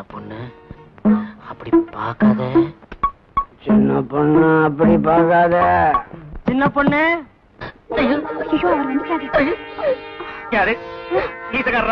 பொண்ணு அப்படி பார்க்காத சின்ன பொண்ணு அப்படி பார்க்காத சின்ன பொண்ணு ஐயோ அவர் வந்துட்டாரு யாரு ஈசக்காரரா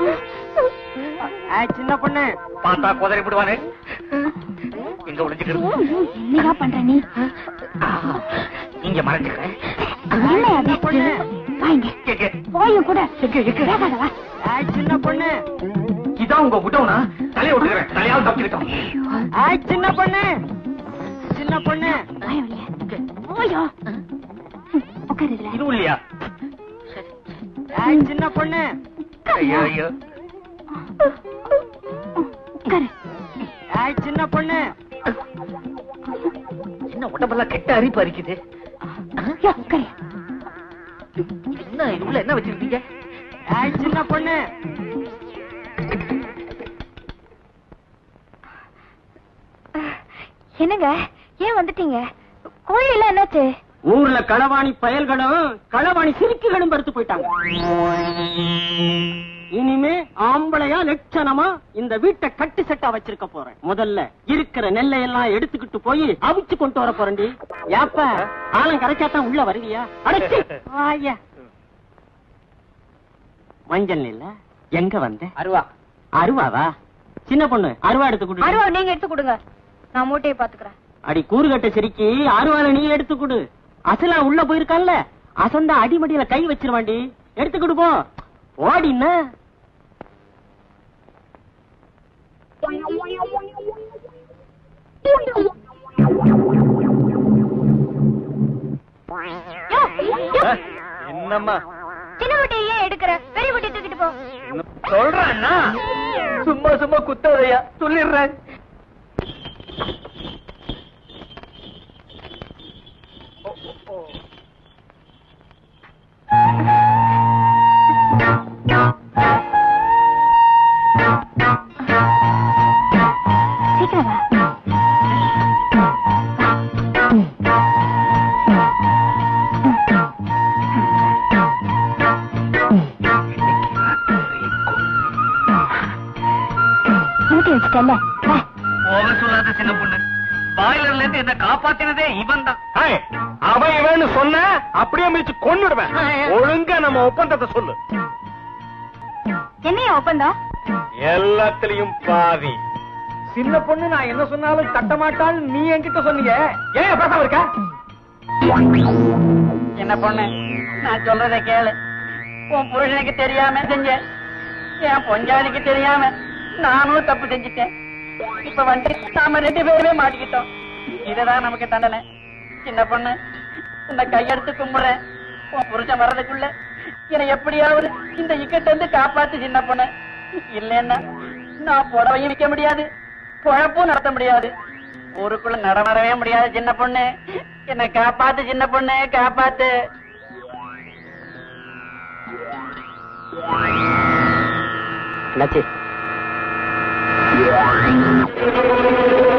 சின்ன பொண்ணு பார்த்தா குதிரை விடுவானே இங்க ஒளிஞ்சுக்கிறது என்னடா பண்ற நீ இங்க மறைஞ்சுக்கிறேன் என்ன அது வாங்க எங்க? போயும் கூட எங்க, எங்க? வேகாத வா சின்ன பொண்ணு இதான் உங்க விட்டவனா தலையை விட்டுக்கிறேன் தலையாவது தப்பிக்கிட்டோம் சின்ன பொண்ணு சின்ன பொண்ணு வாய வழியா போயோ உட்காரு இதுல இதுவும் இல்லையா சின்ன பொண்ணு ஐயோ ஐயோ உட்காரு சின்ன பொண்ணு என்ன உடம்பெல்லாம் கெட்ட அரிப்பு அரிக்குது யோ, உட்காரு என்ன இது உள்ள என்ன வச்சிருக்கீங்க சின்ன பொண்ணு என்னங்க ஏன் வந்துட்டீங்க கோழி எல்லாம் என்னாச்சு ஊர்ல களவாணி பயல்களும் களவாணி சிரிக்குகளும் பருத்து போயிட்டாங்க இனிமே ஆம்பளையா லட்சணமா இந்த வீட்டை கட்டு செட்டா வச்சிருக்க போறேன் முதல்ல இருக்கிற நெல்லை எல்லாம் எடுத்துக்கிட்டு போய் அவிச்சு கொண்டு வர போறேன்டி ஏப்ப ஆலம் கரைச்சாத்தான் உள்ள வருவியா அடைச்சி வாயா மஞ்சள் நெல்ல எங்க வந்த அருவா அருவாவா சின்ன பொண்ணு அருவா எடுத்து கொடு அருவா நீங்க எடுத்து கொடுங்க நான் மூட்டையை பாத்துக்கிறேன் அடி கூறுகட்ட சிரிக்கி அருவால நீ எடுத்து கொடு அசலா உள்ள போயிருக்கான்ல அசந்தா அடிமடியில கை வச்சிருவாண்டி எடுத்து கொடுப்போம் ஓடின்னா என்னம்மா சின்ன மூட்டையை ஏன் எடுக்கிற பெரிய மூட்டையை தூக்கிட்டு போ சொல்றேன்னா சும்மா சும்மா குத்தாதையா சொல்லிடுறேன் சீக்கிரம் வா மூட்டை வச்சுட்டல வா போக சொல்லாத சின்ன பொண்ணு பாய்லர்ல இருந்து என்ன காப்பாத்தினதே இவன் தான் அவன் இவன்னு சொன்ன அப்படியே மிதிச்சு கொன்னுடுவேன் ஒழுங்கா நம்ம ஒப்பந்தத்தை சொல்லு என்னையா ஒப்பந்தம் எல்லாத்துலயும் பாதி சின்ன பொண்ணு நான் என்ன சொன்னாலும் தட்ட மாட்டான்னு நீ என்கிட்ட சொன்னீங்க ஏன் பேசாம இருக்க என்ன பொண்ணு நான் சொல்றத கேளு உன் புருஷனுக்கு தெரியாம செஞ்சேன் என் பொஞ்சாதிக்கு தெரியாம நானும் தப்பு செஞ்சுட்டேன் இப்ப வந்து நாம ரெண்டு பேருமே மாட்டிக்கிட்டோம் இதுதான் நமக்கு தண்டனை சின்ன பொண்ணு உன்னை கையெடுத்து கும்பிடுறேன் உன் புருஷன் வர்றதுக்குள்ள என்னை எப்படியாவது இந்த இக்கட்ட இருந்து காப்பாத்து சின்ன பொண்ணு இல்லைன்னா நான் புடவையும் விற்க முடியாது குழப்பும் நடத்த முடியாது ஊருக்குள்ள நடமாடவே முடியாது சின்ன பொண்ணு என்னை காப்பாத்து சின்ன பொண்ணு காப்பாத்து என்னாச்சு